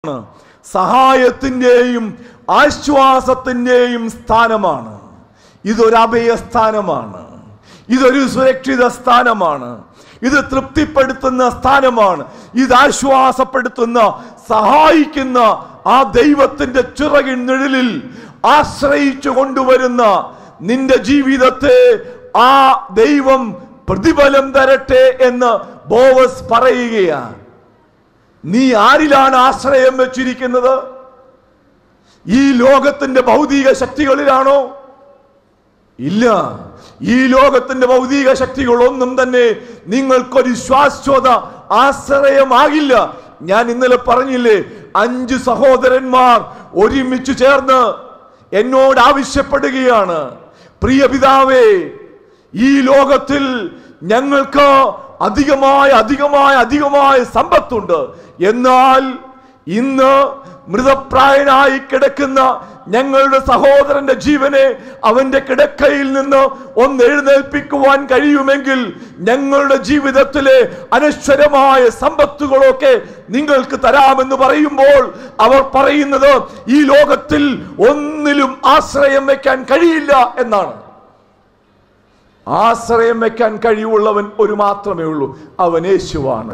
സഹായത്തിന്റെയും ആശ്വാസത്തിന്റെയും സ്ഥാനമാണ് ഇതൊരു അഭയസ്ഥാനമാണ് ഇതൊരു സുരക്ഷിത സ്ഥാനമാണ് ഇത് തൃപ്തിപ്പെടുത്തുന്ന സ്ഥാനമാണ് ഇത് ആശ്വാസപ്പെടുത്തുന്ന സഹായിക്കുന്ന ആ ദൈവത്തിന്റെ ചിറകിൻ നിഴലിൽ ആശ്രയിച്ചു കൊണ്ടുവരുന്ന നിന്റെ ജീവിതത്തെ ആ ദൈവം പ്രതിഫലം തരട്ടെ എന്ന് ബോവസ് പറയുകയാണ് നീ ആരിലാണ് ആശ്രയം വെച്ചിരിക്കുന്നത് ഈ ലോകത്തിന്റെ ഭൗതിക ശക്തികളിലാണോ ഇല്ല ഈ ലോകത്തിന്റെ ഭൗതിക ശക്തികളൊന്നും തന്നെ നിങ്ങൾക്കൊരു ശാശ്വത ആശ്രയമാകില്ല ഞാൻ ഇന്നലെ പറഞ്ഞില്ലേ അഞ്ച് സഹോദരന്മാർ ഒരുമിച്ച് ചേർന്ന് എന്നോട് ആവശ്യപ്പെടുകയാണ് പ്രിയ പിതാവേ ഈ ലോകത്തിൽ ഞങ്ങൾക്ക് അധികമായ അധികമായ അധികമായ സമ്പത്തുണ്ട് എന്നാൽ ഇന്ന് മൃതപ്രായനായി കിടക്കുന്ന ഞങ്ങളുടെ സഹോദരന്റെ ജീവനെ അവന്റെ കിടക്കയിൽ നിന്ന് ഒന്ന് എഴുന്നേൽപ്പിക്കുവാൻ കഴിയുമെങ്കിൽ ഞങ്ങളുടെ ജീവിതത്തിലെ അനശ്വരമായ സമ്പത്തുകളൊക്കെ നിങ്ങൾക്ക് തരാമെന്ന് പറയുമ്പോൾ അവർ പറയുന്നത് ഈ ലോകത്തിൽ ഒന്നിലും ആശ്രയം വെക്കാൻ കഴിയില്ല എന്നാണ് ആശ്രയം വെക്കാൻ കഴിവുള്ളവൻ ഒരു മാത്രമേ ഉള്ളൂ അവൻ യേശുവാണ്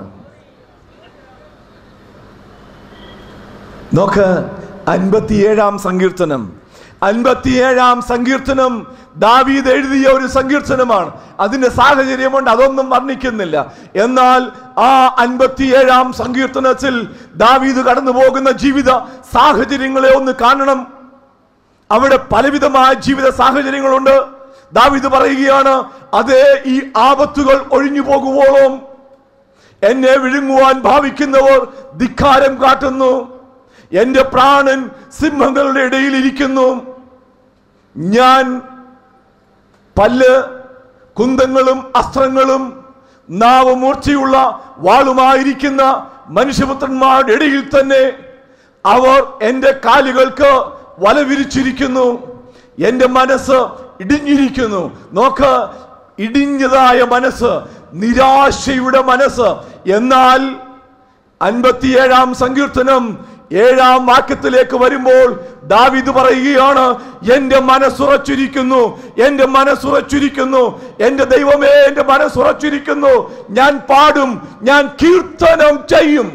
നോക്ക് അൻപത്തിയേഴാം സങ്കീർത്തനം അൻപത്തിയേഴാം സങ്കീർത്തനം ദാവീദ് എഴുതിയ ഒരു സങ്കീർത്തനമാണ് അതിന്റെ സാഹചര്യമുണ്ട് അതൊന്നും വർണ്ണിക്കുന്നില്ല എന്നാൽ ആ അൻപത്തിയേഴാം സങ്കീർത്തനത്തിൽ ദാവീദ് കടന്നു പോകുന്ന ജീവിത സാഹചര്യങ്ങളെ ഒന്ന് കാണണം അവിടെ പലവിധമായ ജീവിത സാഹചര്യങ്ങളുണ്ട് ദാവീദ് പറയുകയാണ് അതേ ഈ ആപത്തുകൾ ഒഴിഞ്ഞു പോകുവോളം എന്നെ വിഴുങ്ങുവാൻ ഭാവിക്കുന്നവർ ധിക്കാരം കാട്ടുന്നു എന്റെ പ്രാണൻ സിംഹങ്ങളുടെ ഇടയിൽ ഇരിക്കുന്നു ഞാൻ പല്ല് കുന്തങ്ങളും അസ്ത്രങ്ങളും നാവ് മൂർച്ചയുള്ള വാളുമായിരിക്കുന്ന മനുഷ്യപുത്രന്മാരുടെ ഇടയിൽ തന്നെ അവർ എന്റെ കാലുകൾക്ക് വല വിരിച്ചിരിക്കുന്നു എന്റെ മനസ്സ് ഇടിഞ്ഞിരിക്കുന്നു നോക്ക് ഇടിഞ്ഞതായ മനസ്സ് നിരാശയുടെ മനസ്സ് എന്നാൽ അൻപത്തിയേഴാം സങ്കീർത്തനം ഏഴാം വാക്യത്തിലേക്ക് വരുമ്പോൾ ദാവിദ് പറയുകയാണ് എന്റെ മനസ്സുറച്ചിരിക്കുന്നു എന്റെ മനസ്സുറച്ചിരിക്കുന്നു എന്റെ ദൈവമേ എന്റെ മനസ്സുറച്ചിരിക്കുന്നു ഞാൻ പാടും ഞാൻ കീർത്തനം ചെയ്യും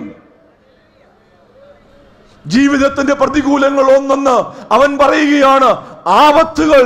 ജീവിതത്തിന്റെ പ്രതികൂലങ്ങൾ ഒന്നെന്ന് അവൻ പറയുകയാണ് ആപത്തുകൾ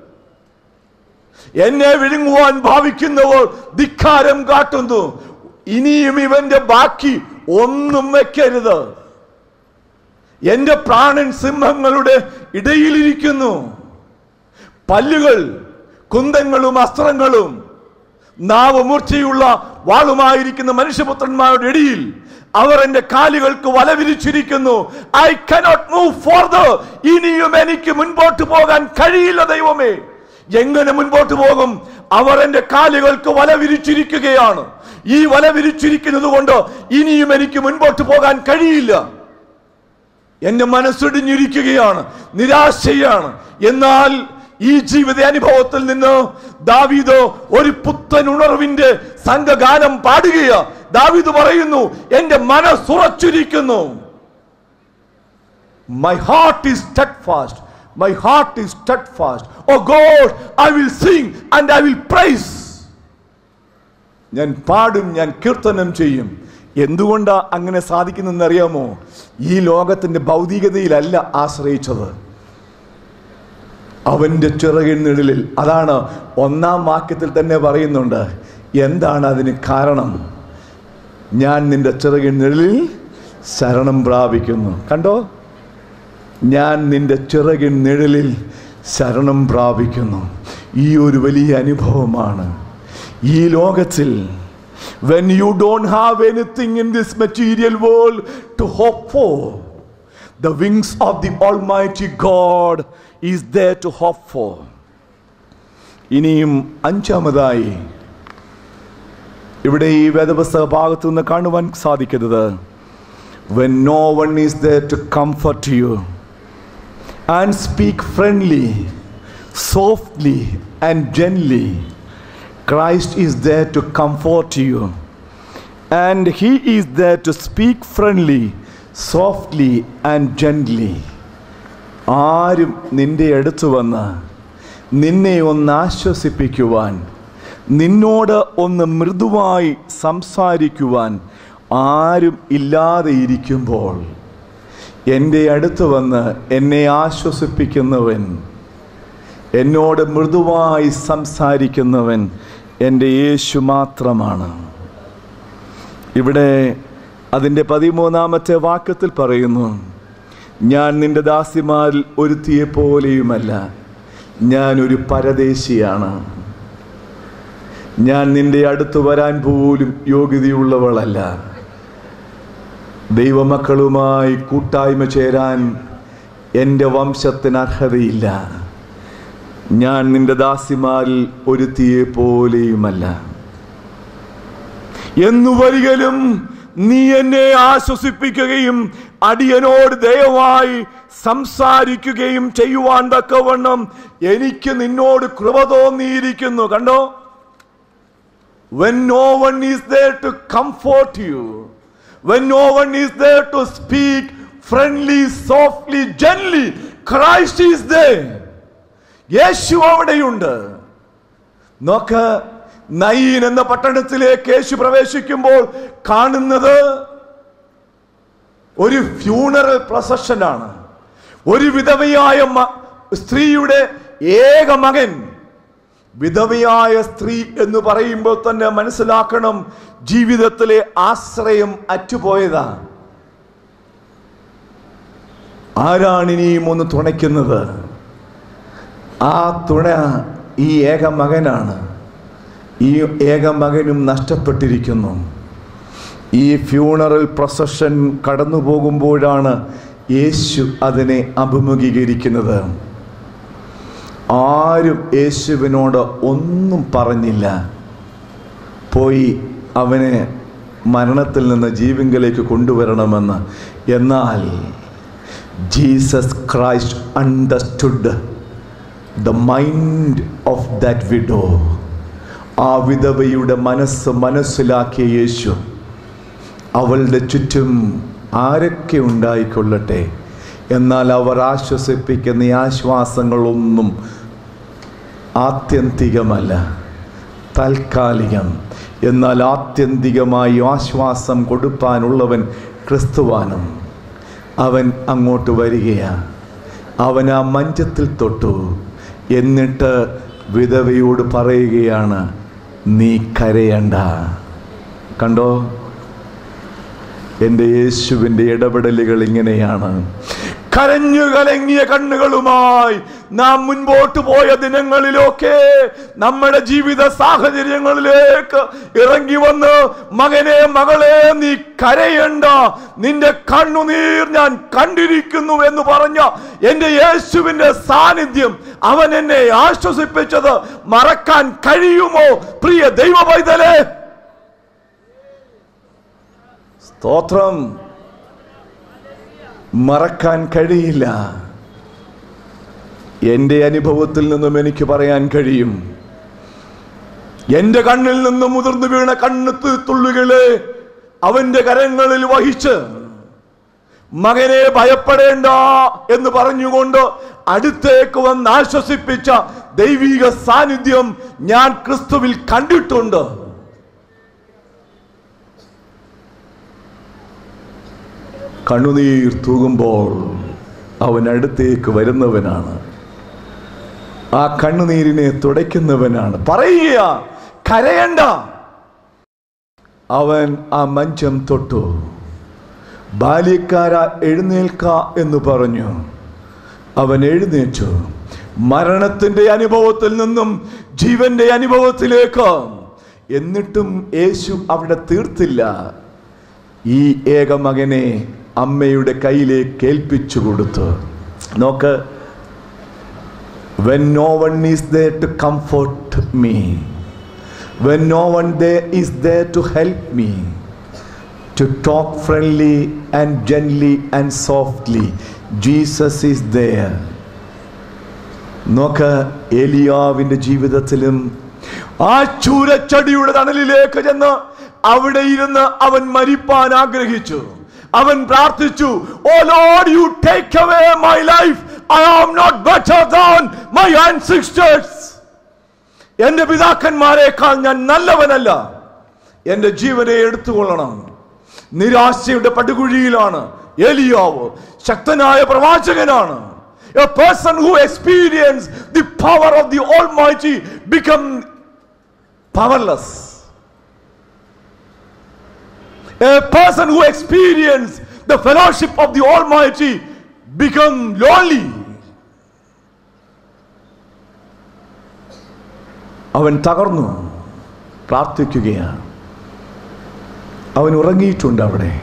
എന്നെ വിഴുങ്ങുവാൻ ഭാവിക്കുന്നവർ ധിക്കാരം കാട്ടുന്നു ഇനിയും ഇവന്റെ ബാക്കി ഒന്നും വെക്കരുത് എന്റെ പ്രാണൻ സിംഹങ്ങളുടെ ഇടയിലിരിക്കുന്നു പല്ലുകൾ കുന്തങ്ങളും അസ്ത്രങ്ങളും നാവ് മൂർച്ചയുള്ള വാളുമായിരിക്കുന്ന മനുഷ്യപുത്രന്മാരുടെ ഇടയിൽ അവർ എന്റെ കാലുകൾക്ക് വല വിരിച്ചിരിക്കുന്നു ഐ കനോട്ട് മൂവ് ഫോർദർ ഇനിയും എനിക്ക് മുൻപോട്ട് പോകാൻ കഴിയില്ല ദൈവമേ എങ്ങനെ മുൻപോട്ട് പോകും അവർ എന്റെ കാലുകൾക്ക് വല വിരിച്ചിരിക്കുകയാണ് ഈ വല വിരിച്ചിരിക്കുന്നത് കൊണ്ട് ഇനിയും എനിക്ക് മുൻപോട്ട് പോകാൻ കഴിയില്ല എന്റെ മനസ്സിടിഞ്ഞിരിക്കുകയാണ് നിരാശയാണ് എന്നാൽ ഈ ജീവിത അനുഭവത്തിൽ നിന്ന് ദാവീദ് ഒരു പുത്തൻ ഉണർവിന്റെ സംഘഗാനം പാടുകയാ ദാവീദ് പറയുന്നു എന്റെ മനസ്സുറച്ചിരിക്കുന്നു my heart is steadfast my heart is steadfast O God I will sing and I will praise ഞാൻ പാടും ഞാൻ കീർത്തനം ചെയ്യും എന്തുകൊണ്ടാ അങ്ങനെ സാധിക്കുന്നെന്ന് അറിയാമോ ഈ ലോകത്തിന്റെ ഭൗതികതയിലല്ല ആശ്രയിച്ചത് അവന്റെ ചിറകിൻ നിഴലിൽ അതാണ് ഒന്നാം വാക്യത്തിൽ തന്നെ പറയുന്നുണ്ട് എന്താണ് അതിന് കാരണം ഞാൻ നിന്റെ ചിറകിൻ നിഴലിൽ ശരണം പ്രാപിക്കുന്നു കണ്ടോ ഞാൻ നിന്റെ ചിറകിൻ നിഴലിൽ ശരണം പ്രാപിക്കുന്നു ഈ ഒരു വലിയ അനുഭവമാണ് ഈ ലോകത്തിൽ when you don't have anything in this material world to hope for the wings of the almighty god is there to hope for ഇനിയും അഞ്ചാമതായി ഇവിടെ ഈ വേദപുസ്തക ഭാഗത്തു നിന്ന് കാണുവാൻ സാധിക്കുന്നത് when no one is there to comfort you and speak friendly softly and gently Christ is there to comfort you. And He is there to speak friendly, softly and gently ആരും നിന്റെ അടുത്ത് വന്ന് നിന്നെ ഒന്ന് ആശ്വസിപ്പിക്കുവാൻ നിന്നോട് ഒന്ന് മൃദുവായി സംസാരിക്കുവാൻ ആരും ഇല്ലാതെ ഇരിക്കുമ്പോൾ എൻ്റെ അടുത്ത് വന്ന് എന്നെ ആശ്വസിപ്പിക്കുന്നവൻ എന്നോട് മൃദുവായി സംസാരിക്കുന്നവൻ എൻ്റെ യേശു മാത്രമാണ് ഇവിടെ അതിൻ്റെ പതിമൂന്നാമത്തെ വാക്യത്തിൽ പറയുന്നു ഞാൻ നിന്റെ ദാസിമാരിൽ ഒരുത്തിയെ പോലെയുമല്ല ഞാനൊരു പരദേശിയാണ് ഞാൻ നിന്റെ അടുത്ത് വരാൻ പോലും യോഗ്യതയുള്ളവളല്ല ദൈവമക്കളുമായി കൂട്ടായ്മ ചേരാൻ എൻ്റെ വംശത്തിന് അർഹതയില്ല ഞാൻ നിന്റെ ദാസിമാരിൽ ഒരുത്തിയെ പോലെയുമല്ല എന്നു വരികലും നീ എന്നെ ആശ്വസിപ്പിക്കുകയും അടിയനോട് ദയവായി സംസാരിക്കുകയും ചെയ്യുവാൻ തക്കവണ്ണം എനിക്ക് നിന്നോട് കൃപ തോന്നിയിരിക്കുന്നു കണ്ടോ when no one is there to comfort you, when no one is there to speak friendly, softly, gently, Christ is there. യേശു അവിടെയുണ്ട് നോക്ക് നയീൻ എന്ന പട്ടണത്തിലേക്ക് യേശു പ്രവേശിക്കുമ്പോൾ കാണുന്നത് ഒരു ഫ്യൂണറൽ പ്രൊസഷനാണ് ഒരു വിധവയായ മ- സ്ത്രീയുടെ ഏക മകൻ വിധവയായ സ്ത്രീ എന്ന് പറയുമ്പോൾ തന്നെ മനസ്സിലാക്കണം ജീവിതത്തിലെ ആശ്രയം അറ്റുപോയതാ ആരാണിനിയും ഒന്ന് തുണയ്ക്കുന്നത് ആ തുണ ഈ ഏക മകനാണ് ഈ ഏക മകനും നഷ്ടപ്പെട്ടിരിക്കുന്നു ഈ ഫ്യൂണറൽ പ്രൊസഷൻ കടന്നു പോകുമ്പോഴാണ് യേശു അതിനെ അഭിമുഖീകരിക്കുന്നത് ആരും യേശുവിനോട് ഒന്നും പറഞ്ഞില്ല പോയി അവനെ മരണത്തിൽ നിന്ന് ജീവങ്കിലേക്ക് കൊണ്ടുവരണമെന്ന് എന്നാൽ Jesus Christ understood the mind of that widow ആ വിധവയുടെ മനസ്സ് മനസ്സിലാക്കിയ യേശു അവളുടെ ചുറ്റും ആരൊക്കെ ഉണ്ടായിക്കൊള്ളട്ടെ എന്നാൽ അവർ ആശ്വസിപ്പിക്കുന്ന ഈ ആശ്വാസങ്ങളൊന്നും ആത്യന്തികമല്ല താൽക്കാലികം എന്നാൽ ആത്യന്തികമായി ആശ്വാസം കൊടുപ്പാനുള്ളവൻ ക്രിസ്തുവാനും അവൻ അങ്ങോട്ട് വരികയാണ് അവൻ ആ മഞ്ചത്തിൽ തൊട്ടു എന്നിട്ട് വിധവയോട് പറയുകയാണ് നീ കരയണ്ട കണ്ടോ എൻ്റെ യേശുവിൻ്റെ ഇടപെടലുകൾ ഇങ്ങനെയാണ് കരഞ്ഞു കലങ്ങിയ കണ്ണുകളുമായി നാം മുൻപോട്ട് പോയ ദിനങ്ങളിലൊക്കെ നമ്മുടെ ജീവിത സാഹചര്യങ്ങളിലേക്ക് ഇറങ്ങി വന്ന് മകനെ മകളെ നീ കരയണ്ട നിന്റെ കണ്ണുനീർ ഞാൻ കണ്ടിരിക്കുന്നു എന്ന് പറഞ്ഞ എൻ്റെ യേശുവിൻ്റെ സാന്നിധ്യം അവൻ എന്നെ ആശ്വസിപ്പിച്ചത് മറക്കാൻ കഴിയുമോ പ്രിയ ദൈവ പൈതലേ സ്തോത്രം മറക്കാൻ കഴിയില്ല എൻ്റെ അനുഭവത്തിൽ നിന്നും എനിക്ക് പറയാൻ കഴിയും എൻ്റെ കണ്ണിൽ നിന്ന് മുതിർന്നു വീണ കണ്ണത്ത് തുള്ളുകളെ അവന്റെ കരങ്ങളിൽ വഹിച്ച് മകനെ ഭയപ്പെടേണ്ട എന്ന് പറഞ്ഞുകൊണ്ട് അടുത്തേക്ക് വന്ന് ആശ്വസിപ്പിച്ച ദൈവിക സാന്നിധ്യം ഞാൻ ക്രിസ്തുവിൽ കണ്ടിട്ടുണ്ട് കണ്ണുനീർ തൂകുമ്പോൾ അവൻ അടുത്തേക്ക് വരുന്നവനാണ് ആ കണ്ണുനീരിനെ തുടയ്ക്കുന്നവനാണ് പറയുക കരയണ്ട അവൻ ആ മഞ്ചം തൊട്ടു ബാല്യക്കാര എഴുന്നേൽക്ക എന്ന് പറഞ്ഞു അവൻ എഴുന്നേറ്റു മരണത്തിന്റെ അനുഭവത്തിൽ നിന്നും ജീവന്റെ അനുഭവത്തിലേക്ക് എന്നിട്ടും യേശു അവിടെ തീർത്തില്ല ഈ ഏക മകനെ അമ്മയുടെ കയ്യിലേക്ക് ഏൽപ്പിച്ചു കൊടുത്തു നോക്ക് when no one is there to comfort me when no one there is there to help me to talk friendly and gently and softly Jesus is there നോക്ക് ഏലിയാവിന്റെ ജീവിതത്തിലും ആ ചൂരച്ചടിയുടെ തണലിലേക്ക് ചെന്ന് അവിടെ ഇരുന്ന് അവൻ മരിപ്പാൻ ആഗ്രഹിച്ചു അവൻ പ്രാർത്ഥിച്ചു O Lord you take away my life I am not better than my ancestors എന്റെ പിതാക്കന്മാരെക്കാൾ ഞാൻ നല്ലവനല്ല എന്റെ ജീവനെ എടുത്തുകൊള്ളണം നിരാശയുടെ പടുകുഴിയിലാണ് ഏലിയാവ് ശക്തനായ പ്രവാചകനാണ് A person who experienced the power of the Almighty become powerless. A person who experienced the fellowship of the Almighty become lonely. അവൻ തകർന്നു പ്രാർത്ഥിക്കുകയാണ് അവൻ ഉറങ്ങിയിട്ടുണ്ട് അവിടെ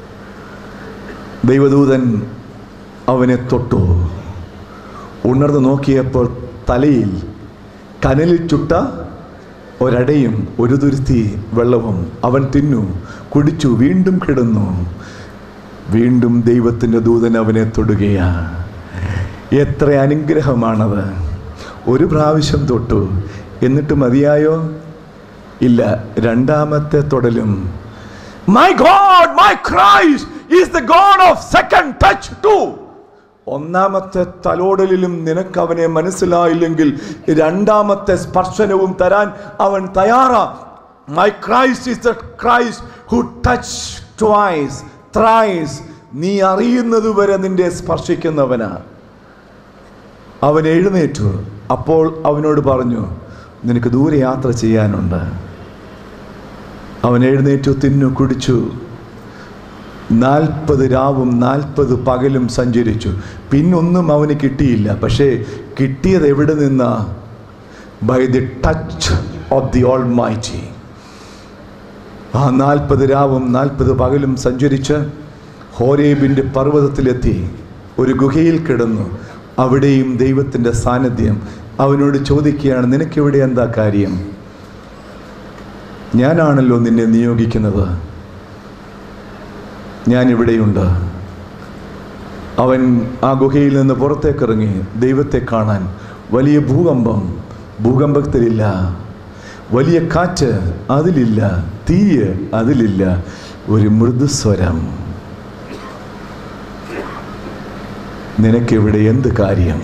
ദൈവദൂതൻ അവനെ തൊട്ടു ഉണർന്നു നോക്കിയപ്പോൾ തലയിൽ കനലിൽ ചുട്ട ഒരടയും ഒരു തുരുത്തി വെള്ളവും അവൻ തിന്നു കുടിച്ചു വീണ്ടും കിടന്നു വീണ്ടും ദൈവത്തിൻ്റെ ദൂതൻ അവനെ തൊടുകയാ എത്ര അനുഗ്രഹമാണത് ഒരു പ്രാവശ്യം തൊട്ടു എന്നിട്ട് മതിയായോ ഇല്ല രണ്ടാമത്തെ തൊടലും my God my Christ is the God of second touch too ഒന്നാമത്തെ തലോടലിലും നിനക്ക് അവനെ മനസ്സിലായില്ലെങ്കിൽ രണ്ടാമത്തെ സ്പർശനവും തരാൻ അവൻ തയ്യാറാ my Christ is the Christ who touch twice thrice നീ അറിയുന്നത് വരെ നിന്റെ സ്പർശിക്കുന്നവനാ അവൻ എഴുന്നേറ്റു അപ്പോൾ അവനോട് പറഞ്ഞു നിനക്ക് ദൂരെ യാത്ര ചെയ്യാനുണ്ട് അവൻ എഴുന്നേറ്റു തിന്നു കുടിച്ചു നാൽപ്പത് രാവും നാൽപ്പത് പകലും സഞ്ചരിച്ചു പിന്നൊന്നും അവന് കിട്ടിയില്ല പക്ഷേ കിട്ടിയത് എവിടെ നിന്നാ by the touch of the almighty ആ നാൽപ്പത് രാവും നാൽപ്പത് പകലും സഞ്ചരിച്ച് ഹോരേബിൻ്റെ പർവ്വതത്തിലെത്തി ഒരു ഗുഹയിൽ കിടന്നു അവിടെയും ദൈവത്തിൻ്റെ സാന്നിധ്യം അവനോട് ചോദിക്കുകയാണ് നിനക്കിവിടെ എന്താ കാര്യം ഞാനാണല്ലോ നിന്നെ നിയോഗിക്കുന്നത് ഞാൻ ഇവിടെയുണ്ട് അവൻ ആ ഗുഹയിൽ നിന്ന് പുറത്തേക്കിറങ്ങി ദൈവത്തെ കാണാൻ വലിയ ഭൂകമ്പം ഭൂകമ്പത്തിലില്ല വലിയ കാറ്റ് അതിലില്ല തീയ് അതിലില്ല ഒരു മൃദുസ്വരം നിനക്കിവിടെ എന്ത് കാര്യം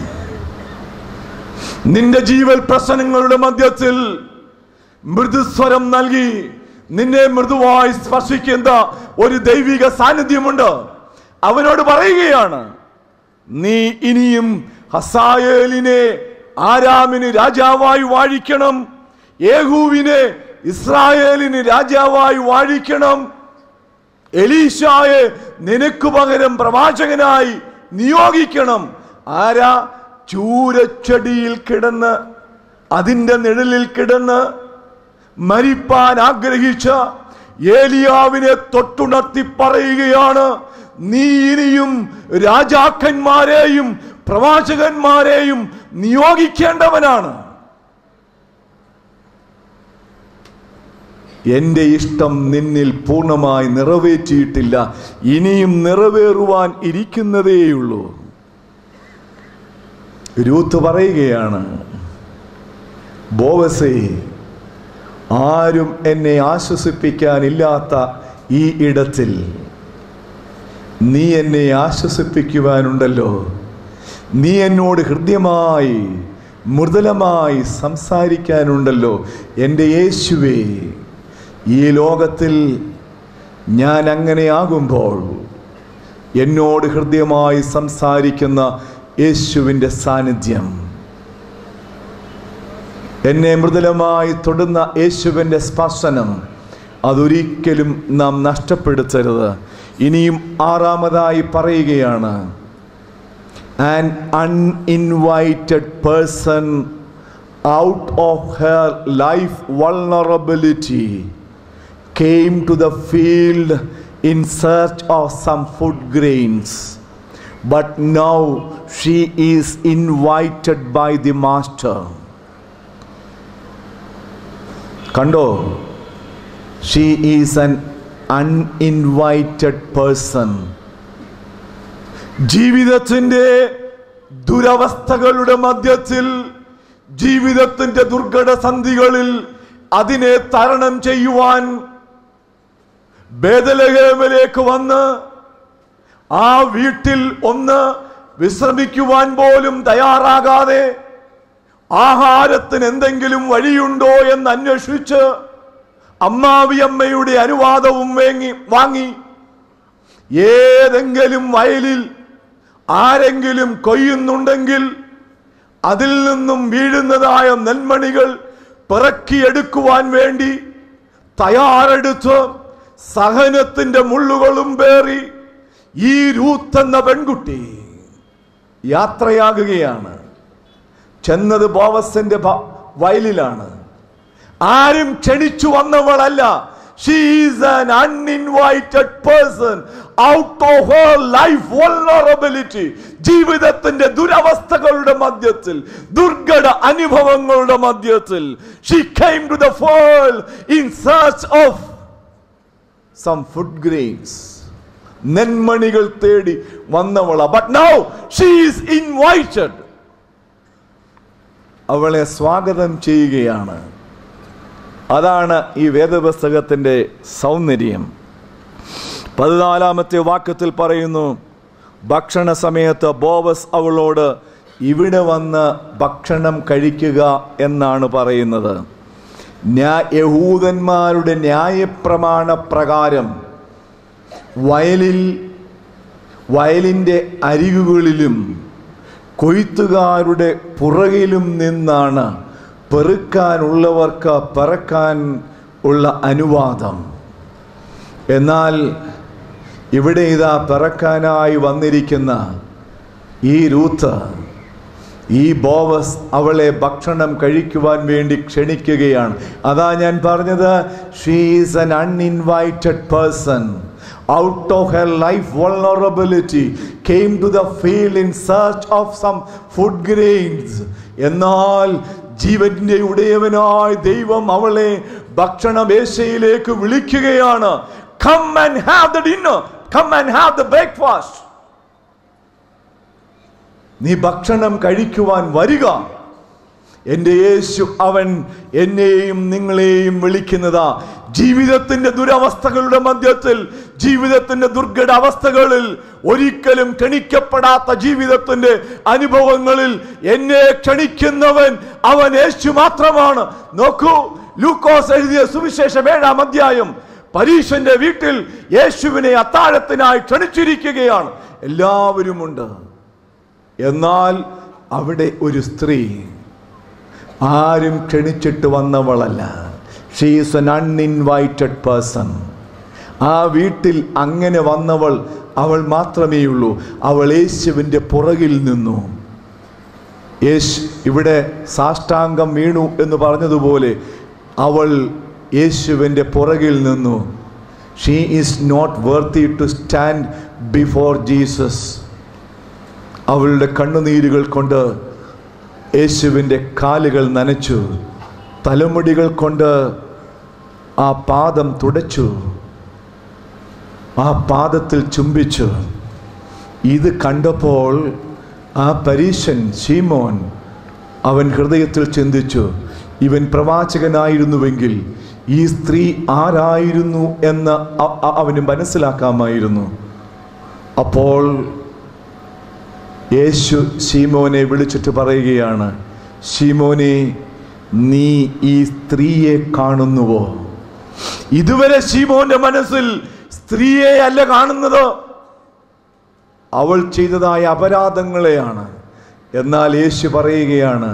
നിന്റെ ജീവൽ പ്രശ്നങ്ങളുടെ മധ്യത്തിൽ മൃദുസ്വരം നൽകി നിന്നെ മൃദുവായി സ്പർശിക്കുന്ന ഒരു ദൈവിക സാന്നിധ്യമുണ്ട് അവനോട് പറയുകയാണ് നീ ഇനിയും ഹസായേലിനെ ആരാമിന് രാജാവായി വാഴിക്കണം യേഹൂവിനെ ഇസ്രായേലിന് രാജാവായി വാഴിക്കണം എലീശായെ നിനക്ക് പകരം പ്രവാചകനായി നിയോഗിക്കണം ആരാ ചൂരച്ചെടിയിൽ കിടന്ന് അതിൻ്റെ നിഴലിൽ കിടന്ന് മരിപ്പാൻ ആഗ്രഹിച്ച ഏലിയാവിനെ തൊട്ടുണർത്തി പറയുകയാണ് നീ ഇനിയും രാജാക്കന്മാരെയും പ്രവാചകന്മാരെയും നിയോഗിക്കേണ്ടവനാണ് എന്റെ ഇഷ്ടം നിന്നിൽ പൂർണ്ണമായി നിറവേറ്റിയിട്ടില്ല ഇനിയും നിറവേറുവാൻ ഇരിക്കുന്നതേയുള്ളൂ രൂത്ത് പറയുകയാണ് ബോവസേ ആരും എന്നെ ആശ്വസിപ്പിക്കാനില്ലാത്ത ഈ ഇടത്തിൽ നീ എന്നെ ആശ്വസിപ്പിക്കുവാനുണ്ടല്ലോ നീ എന്നോട് ഹൃദ്യമായി മൃദുലമായി സംസാരിക്കാനുണ്ടല്ലോ എൻ്റെ യേശുവേ ഈ ലോകത്തിൽ ഞാൻ അങ്ങനെ ആകുമ്പോൾ എന്നോട് ഹൃദ്യമായി സംസാരിക്കുന്ന യേശുവിൻ്റെ സാന്നിധ്യം എന്നെ മൃദുലമായി തൊടുന്ന യേശുവിൻ്റെ സ്പർശനം അതൊരിക്കലും നാം നഷ്ടപ്പെടുത്തരുത് ഇനിയും ആറാമതായി പറയുകയാണ് an uninvited person out of her life vulnerability came to the field in search of some food grains. But now she is invited by the master. കണ്ടോ she is an uninvited person ജീവിതത്തിൻ്റെ ദുരവസ്ഥകളുടെ മധ്യത്തിൽ ജീവിതത്തിൻ്റെ ദുർഘട സന്ധികളിൽ അതിനെ തരണം ചെയ്യുവാൻ ബേദലഹേമിലേക്ക് വന്ന് ആ വീട്ടിൽ ഒന്ന് വിശ്രമിക്കുവാൻ പോലും തയ്യാറാകാതെ ആഹാരത്തിന് എന്തെങ്കിലും വഴിയുണ്ടോ എന്ന് അന്വേഷിച്ച് അമ്മാവിയമ്മയുടെ അനുവാദവും വേങ്ങി വാങ്ങി ഏതെങ്കിലും വയലിൽ ആരെങ്കിലും കൊയ്യുന്നുണ്ടെങ്കിൽ അതിൽ നിന്നും വീഴുന്നതായ നെൽമണികൾ പിറക്കിയെടുക്കുവാൻ വേണ്ടി തയ്യാറെടുത്ത് സഹനത്തിന്റെ മുള്ളുകളും പേറി ഈ രൂത്ത് എന്ന പെൺകുട്ടി യാത്രയാകുകയാണ് ചെന്നത് ബോവസിന്റെ ഭ- വയലിലാണ് ആരും ക്ഷണിച്ചു വന്നവളല്ല she is an uninvited person out of her life vulnerability ജീവിതത്തിന്റെ ദുരവസ്ഥകളുടെ മധ്യത്തിൽ ദുർഘട അനുഭവങ്ങളുടെ മധ്യത്തിൽ she came to the field in search of some food grains നെന്മണികൾ തേടി വന്നവള but now she is invited അവളെ സ്വാഗതം ചെയ്യുകയാണ് അതാണ് ഈ വേദപുസ്തകത്തിന്റെ സൗന്ദര്യം പതിനാലാമത്തെ വാക്യത്തിൽ പറയുന്നു ഭക്ഷണ സമയത്ത് ബോവസ് അവളോട് ഇവിടെ വന്ന് ഭക്ഷണം കഴിക്കുക എന്നാണ് പറയുന്നത് ന്യാ- യഹൂദന്മാരുടെ ന്യായപ്രമാണ പ്രകാരം വയലിൽ വയലിൻ്റെ അരികുകളിലും കൊയ്ത്തുകാരുടെ പുറകിലും നിന്നാണ് പെറുക്കാനുള്ളവർക്ക് പെറുക്കാൻ ഉള്ള അനുവാദം എന്നാൽ ഇവിടെ ഇതാ പിറക്കാനായി വന്നിരിക്കുന്ന ഈ രൂത്ത് ഈ ബോവസ് അവളെ ഭക്ഷണം കഴിക്കുവാൻ വേണ്ടി ക്ഷണിക്കുകയാണ് അതാ ഞാൻ പറഞ്ഞത് she's an uninvited person out of her life vulnerability came to the field in search of some food grains എന്നാൽ ജീവന്റെ ഉടയവനായ ദൈവം അവളെ ഭക്ഷണമേശയിലേക്ക് വിളിക്കുകയാണ് come and have the dinner come and have the breakfast നീ ഭക്ഷണം കഴിക്കുവാൻ വരിക എൻ്റെ യേശു അവൻ എന്നെയും നിങ്ങളെയും വിളിക്കുന്നതാ ജീവിതത്തിന്റെ ദുരവസ്ഥകളുടെ മധ്യത്തിൽ ജീവിതത്തിന്റെ ദുർഘട അവസ്ഥകളിൽ ഒരിക്കലും ക്ഷണിക്കപ്പെടാത്ത ജീവിതത്തിന്റെ അനുഭവങ്ങളിൽ എന്നെ ക്ഷണിക്കുന്നവൻ അവൻ യേശു മാത്രമാണ് നോക്കൂ ലൂക്കോസ് എഴുതിയ സുവിശേഷം ഏഴാം അധ്യായം പരീശന്റെ വീട്ടിൽ യേശുവിനെ അത്താഴത്തിനായി ക്ഷണിച്ചിരിക്കുകയാണ് എല്ലാവരുമുണ്ട് എന്നാൽ അവിടെ ഒരു സ്ത്രീ ആരും ക്ഷണിച്ചിട്ട് വന്നവളല്ല ഷീസ് എൻ അൺഇൻവൈറ്റഡ് പേഴ്സൺ ആ വീട്ടിൽ അങ്ങനെ വന്നവൾ അവൾ മാത്രമേ ഉള്ളൂ അവൾ യേശുവിൻ്റെ പുറകിൽ നിന്നു യേശു ഇവിടെ സാഷ്ടാംഗം വീണു എന്ന് പറഞ്ഞതുപോലെ അവൾ യേശുവിൻ്റെ പുറകിൽ നിന്നു she is not worthy to stand before Jesus അവളുടെ കണ്ണുനീരുകൾ കൊണ്ട് യേശുവിൻ്റെ കാലുകൾ നനച്ചു തലമുടികൾ കൊണ്ട് ആ പാദം തുടച്ചു ആ പാദത്തിൽ ചുംബിച്ചു ഇത് കണ്ടപ്പോൾ ആ പരീശൻ ശീമോൻ അവൻ ഹൃദയത്തിൽ ചിന്തിച്ചു ഇവൻ പ്രവാചകനായിരുന്നുവെങ്കിൽ ഈ സ്ത്രീ ആരായിരുന്നു എന്ന് അ- അ- അവന് മനസ്സിലാക്കാമായിരുന്നു അപ്പോൾ യേശു ശീമോനെ വിളിച്ചിട്ട് പറയുകയാണ് ശീമോനെ നീ ഈ സ്ത്രീയെ കാണുന്നുവോ ഇതുവരെ ശീമോന്റെ മനസ്സിൽ സ്ത്രീയെ അല്ല കാണുന്നത് അവൾ ചെയ്തതായ അപരാധങ്ങളെയാണ് എന്നാൽ യേശു പറയുകയാണ്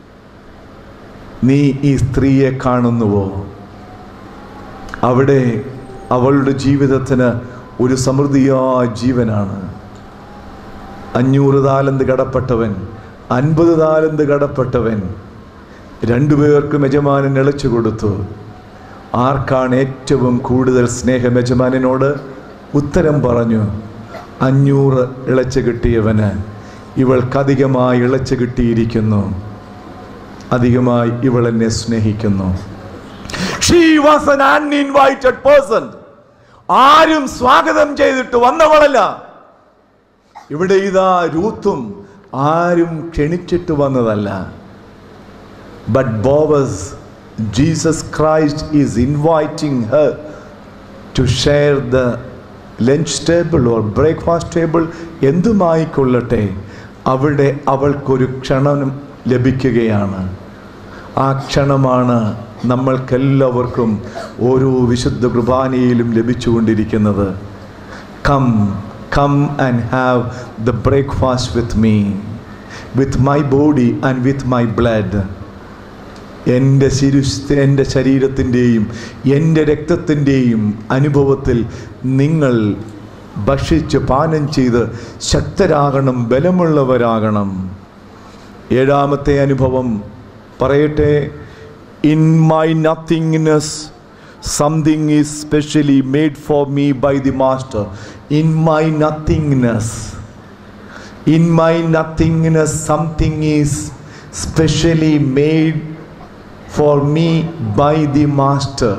നീ ഈ സ്ത്രീയെ കാണുന്നുവോ അവിടെ അവളുടെ ജീവിതത്തിന് ഒരു സമൃദ്ധിയായ ജീവനാണ് അഞ്ഞൂറ് താലന്ത് കടപ്പെട്ടവൻ അൻപത് താലന്ത് കടപ്പെട്ടവൻ രണ്ടുപേർക്കും യജമാനൻ ഇളച്ചു കൊടുത്തു ആർക്കാണ് ഏറ്റവും കൂടുതൽ സ്നേഹം യജമാനനോട് ഉത്തരം പറഞ്ഞു അഞ്ഞൂറ് ഇളച്ചു കിട്ടിയവന് ഇവൾക്കധികമായി ഇളച്ചു കിട്ടിയിരിക്കുന്നു അധികമായി ഇവൾ എന്നെ സ്നേഹിക്കുന്നു she was an uninvited person ആരും സ്വാഗതം ചെയ്തിട്ട് വന്നവളല്ല ഇവിടെ ഇതാ രൂത്തും ആരും ക്ഷണിച്ചിട്ട് വന്നതല്ല but Boaz Jesus Christ is inviting her to share the lunch table or breakfast table എന്തുമായിക്കൊള്ളട്ടെ അവിടെ അവൾക്കൊരു ക്ഷണം ലഭിക്കുകയാണ് ആ ക്ഷണമാണ് നമ്മൾക്കെല്ലാവർക്കും ഓരോ വിശുദ്ധ കുർബാനയിലും ലഭിച്ചുകൊണ്ടിരിക്കുന്നത് come come and have the breakfast with me with my body and with my blood എൻ്റെ ശിരു എൻ്റെ ശരീരത്തിൻ്റെയും എൻ്റെ രക്തത്തിൻ്റെയും അനുഭവത്തിൽ നിങ്ങൾ ഭക്ഷിച്ച് പാനം ചെയ്ത് ശക്തരാകണം ബലമുള്ളവരാകണം ഏഴാമത്തെ അനുഭവം പറയട്ടെ in my nothingness something is specially made for me by the master in my nothingness in my nothingness something is specially made for me by the master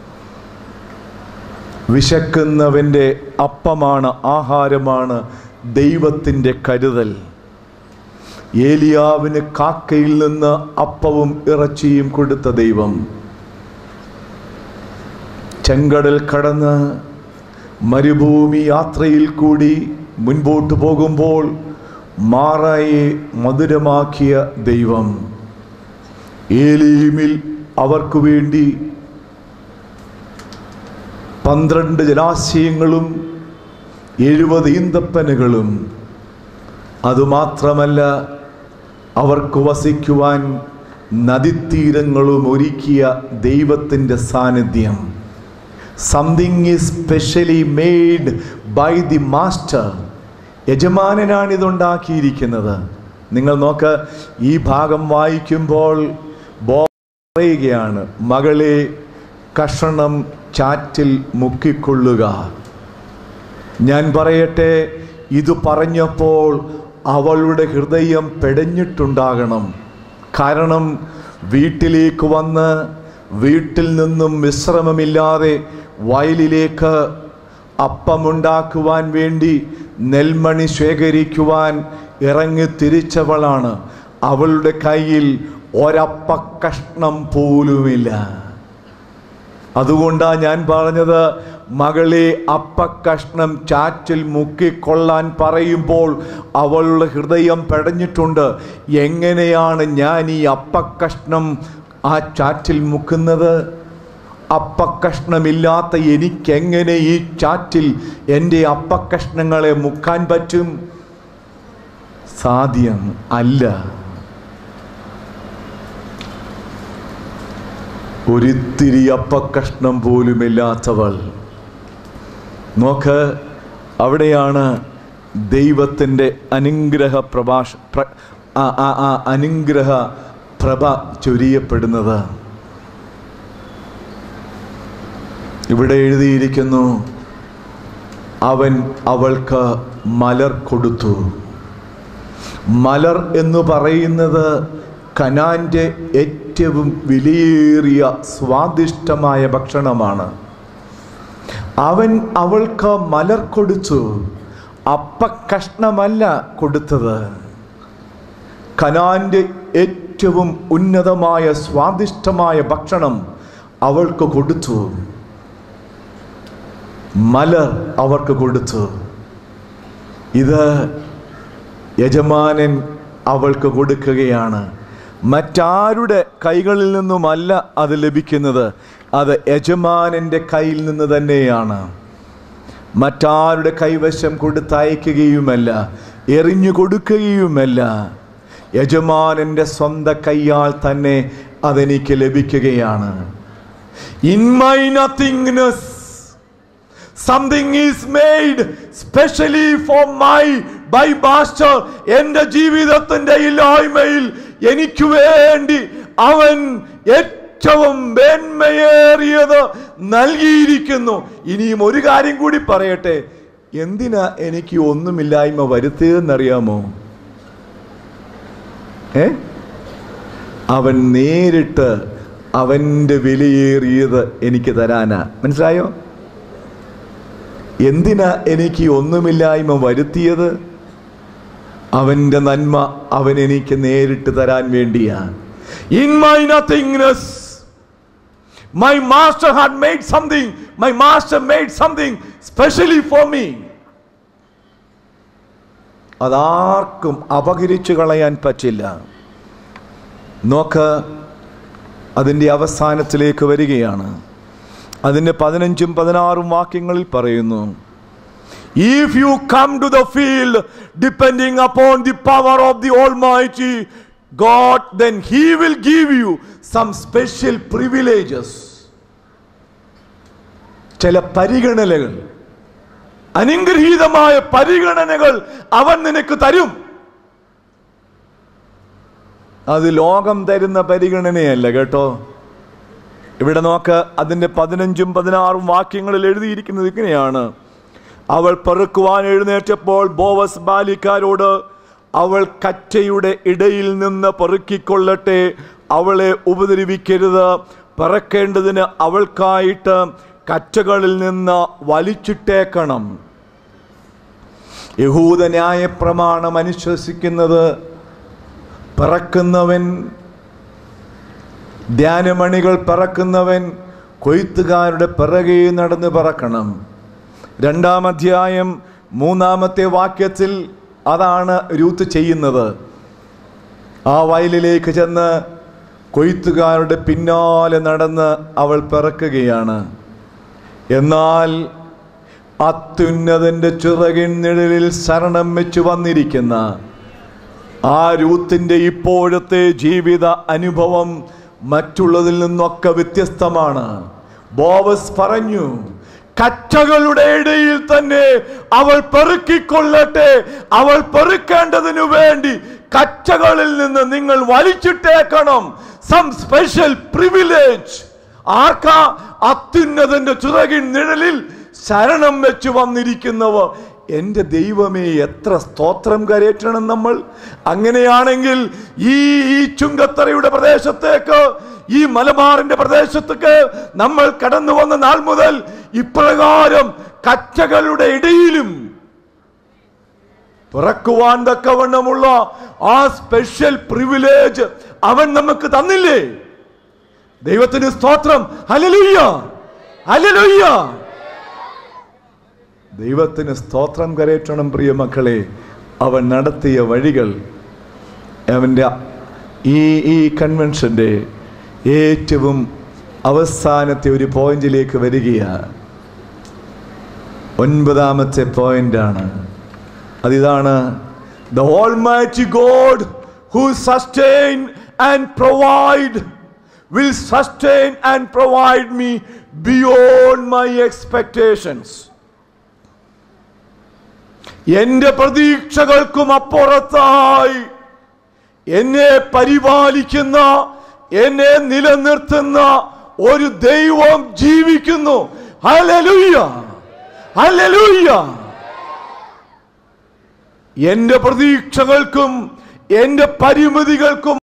വിശക്കുന്നവൻ്റെ അപ്പമാണ് ആഹാരമാണ് ദൈവത്തിൻ്റെ കരുതൽ ഏലിയാവിന് കാക്കയിൽ നിന്ന് അപ്പവും ഇറച്ചിയും കൊടുത്ത ദൈവം ചെങ്കടൽ കടന്ന് മരുഭൂമി യാത്രയിൽ കൂടി മുൻപോട്ട് പോകുമ്പോൾ മാറായെ മധുരമാക്കിയ ദൈവം ഏലീമിൽ അവർക്ക് വേണ്ടി പന്ത്രണ്ട് ജലാശയങ്ങളും എഴുപത് ഈന്തപ്പനകളും അതുമാത്രമല്ല അവർക്ക് വസിക്കുവാൻ നദീതീരങ്ങളും ഒരുക്കിയ ദൈവത്തിൻ്റെ സാന്നിധ്യം something is specially made by the master യജമാനനാണ് ഇതുണ്ടാക്കിയിരിക്കുന്നത് നിങ്ങൾ നോക്ക് ഈ ഭാഗം വായിക്കുമ്പോൾ ബോ പറയുകയാണ് മകളെ കഷണം ചാറ്റിൽ മുക്കിക്കൊള്ളുക ഞാൻ പറയട്ടെ ഇത് പറഞ്ഞപ്പോൾ അവളുടെ ഹൃദയം പെടഞ്ഞിട്ടുണ്ടാകണം കാരണം വീട്ടിലേക്ക് വന്ന് വീട്ടിൽ നിന്നും വിശ്രമമില്ലാതെ വയലിലേക്ക് അപ്പമുണ്ടാക്കുവാൻ വേണ്ടി നെൽമണി ശേഖരിക്കുവാൻ ഇറങ്ങി തിരിച്ചവളാണ് അവളുടെ കയ്യിൽ ഒരപ്പ കഷ്ണം പോലുമില്ല അതുകൊണ്ടാണ് ഞാൻ പറഞ്ഞത് മകളെ അപ്പക്കഷ്ണം ചാറ്റിൽ മുക്കിക്കൊള്ളാൻ പറയുമ്പോൾ അവളുടെ ഹൃദയം പെടഞ്ഞിട്ടുണ്ട് എങ്ങനെയാണ് ഞാൻ ഈ അപ്പക്കഷ്ണം ആ ചാറ്റിൽ മുക്കുന്നത് അപ്പക്കഷ്ണമില്ലാത്ത എനിക്കെങ്ങനെ ഈ ചാറ്റിൽ എൻ്റെ അപ്പക്കഷ്ണങ്ങളെ മുക്കാൻ പറ്റും സാധ്യം അല്ല ഒരിത്തിരി അപ്പക്കഷ്ണം പോലുമില്ലാത്തവൾ നോക്ക് അവിടെയാണ് ദൈവത്തിൻ്റെ അനുഗ്രഹ പ്രഭാഷ പ്ര ആ ആ ആ അനുഗ്രഹ പ്രഭ ചൊരിയപ്പെടുന്നത് ഇവിടെ എഴുതിയിരിക്കുന്നു അവൻ അവൾക്ക് മലർ കൊടുത്തു മലർ എന്ന് പറയുന്നത് കനാൻ്റെ ഏറ്റവും വിലയേറിയ സ്വാദിഷ്ടമായ ഭക്ഷണമാണ് അവൻ അവൾക്ക് മലർ കൊടുത്തു അപ്പക്കഷ്ണമല്ല കൊടുത്തത് കനാൻ്റെ ഏറ്റവും ഉന്നതമായ സ്വാദിഷ്ടമായ ഭക്ഷണം അവൾക്ക് കൊടുത്തു മലർ അവർക്ക് കൊടുത്തു ഇത് യജമാനൻ അവൾക്ക് കൊടുക്കുകയാണ് മറ്റാരുടെ കൈകളിൽ നിന്നുമല്ല അത് ലഭിക്കുന്നത് അത് യജമാനൻ്റെ കയ്യിൽ നിന്ന് തന്നെയാണ് മറ്റാരുടെ കൈവശം കൊടുത്തയക്കുകയുമല്ല എറിഞ്ഞു കൊടുക്കുകയുമല്ല യജമാനൻ്റെ സ്വന്തം കൈയാൽ തന്നെ അതെനിക്ക് ലഭിക്കുകയാണ് in my nothingness something is made specially for my by master എൻ്റെ ജീവിതത്തിന്റെ ഇല്ലായ്മയിൽ എനിക്ക് വേണ്ടി അവൻ ഏറ്റവും മേന്മയേറിയത് നൽകിയിരിക്കുന്നു ഇനിയും ഒരു കാര്യം കൂടി പറയട്ടെ എന്തിനാ എനിക്ക് ഒന്നുമില്ലായ്മ വരുത്തിയതെന്നറിയാമോ ഏ അവൻ നേരിട്ട് അവൻ്റെ വിലയേറിയത് എനിക്ക് തരാനാ മനസ്സിലായോ എന്തിനാ എനിക്ക് ഒന്നുമില്ലായ്മ വരുത്തിയത് അവൻ്റെ നന്മ അവൻ എനിക്ക് നേരിട്ട് തരാൻ വേണ്ടിയാ in my nothingness my master had made something my master made something specially for me അതാർക്കും അപകരിച്ചു കളയാൻ പറ്റില്ല നോക്ക് അതിൻ്റെ അവസാനത്തിലേക്ക് വരികയാണ് അതിൻ്റെ പതിനഞ്ചും പതിനാറും വാക്യങ്ങളിൽ പറയുന്നു if you come to the field depending upon the power of the almighty god then he will give you some special privileges ചില പരിഗണനകൾ അനുഗ്രഹീതമായ പരിഗണനകൾ അവൻ നിനക്ക് തരും അത് ലോകം തരുന്ന പരിഗണനയല്ല കേട്ടോ ഇവിടെ നോക്ക് അതിന്റെ പതിനഞ്ചും പതിനാറും വാക്യങ്ങളിൽ എഴുതിയിരിക്കുന്നത് ഇങ്ങനെയാണ് അവൾ പെറുക്കുവാൻ എഴുന്നേറ്റപ്പോൾ ബോവസ് ബാലിക്കാരോട് അവൾ കറ്റയുടെ ഇടയിൽ നിന്ന് പെറുക്കിക്കൊള്ളട്ടെ അവളെ ഉപദ്രവിക്കരുത് പിറക്കേണ്ടതിന് അവൾക്കായിട്ട് കറ്റകളിൽ നിന്ന് വലിച്ചിട്ടേക്കണം യഹൂദ ന്യായ പ്രമാണം അനുശ്വസിക്കുന്നത് പിറക്കുന്നവൻ ധ്യാനമണികൾ പിറക്കുന്നവൻ കൊയ്ത്തുകാരുടെ പിറകെ നടന്ന് പിറക്കണം രണ്ടാം അധ്യായം മൂന്നാമത്തെ വാക്യത്തിൽ അതാണ് രൂത്ത് ചെയ്യുന്നത് ആ വയലിലേക്ക് ചെന്ന് കൊയ്ത്തുകാരുടെ പിന്നാലെ നടന്ന് അവൾ പിറക്കുകയാണ് എന്നാൽ അത്യുന്നതന്റെ ചിറകിൻ നിഴലിൽ ശരണം വെച്ച് വന്നിരിക്കുന്ന ആ രൂത്തിന്റെ ഇപ്പോഴത്തെ ജീവിത അനുഭവം മറ്റുള്ളതിൽ നിന്നൊക്കെ വ്യത്യസ്തമാണ് ബോവസ് പറഞ്ഞു കറ്റകളുടെ ഇടയിൽ തന്നെ അവൾ പെറുക്കിക്കൊള്ളട്ടെ അവൾ പെറുക്കേണ്ടതിനു വേണ്ടി കറ്റകളിൽ നിന്ന് നിങ്ങൾ വലിച്ചിട്ടേക്കണം സം സ്പെഷ്യൽ പ്രിവിലേജ് ആർക്കാ അത്യുന്നതന്റെ ചിറകിൻ നിഴലിൽ ശരണം വെച്ച് വന്നിരിക്കുന്നവർ എൻ്റെ ദൈവമേ എത്ര സ്തോത്രം കരയറ്റണം നമ്മൾ അങ്ങനെയാണെങ്കിൽ ഈ ഈ ചുങ്കത്തറയുടെ പ്രദേശത്തേക്ക് ഈ മലബാറിന്റെ പ്രദേശത്തേക്ക് നമ്മൾ കടന്നു വന്ന നാൾ മുതൽ ഇപ്രകാരം കച്ചകളുടെ ഇടയിലും തുറക്കുവാൻ തക്കവണ്ണമുള്ള ആ സ്പെഷ്യൽ പ്രിവിലേജ് അവൻ നമുക്ക് തന്നില്ലേ ദൈവത്തിന് സ്തോത്രം ഹലലുയ്യ ഹലലുയ്യ ദൈവത്തിന് സ്തോത്രം കരയറ്റണം പ്രിയ മക്കളെ അവൻ നടത്തിയ വഴികൾ അവൻ്റെ ഈ ഈ കൺവെൻഷൻ്റെ ഏറ്റവും അവസാനത്തെ ഒരു പോയിന്റിലേക്ക് വരികയാണ് ഒൻപതാമത്തെ പോയിന്റാണ് അതിതാണ് the almighty God who sustain and provide will sustain and provide me beyond my expectations എന്റെ പ്രതീക്ഷകൾക്കും അപ്പുറത്തായി എന്നെ പരിപാലിക്കുന്ന എന്നെ നിലനിർത്തുന്ന ഒരു ദൈവം ജീവിക്കുന്നു ഹല്ലേലൂയ ഹല്ലേലൂയ എന്റെ പ്രതീക്ഷകൾക്കും എന്റെ പരിമിതികൾക്കും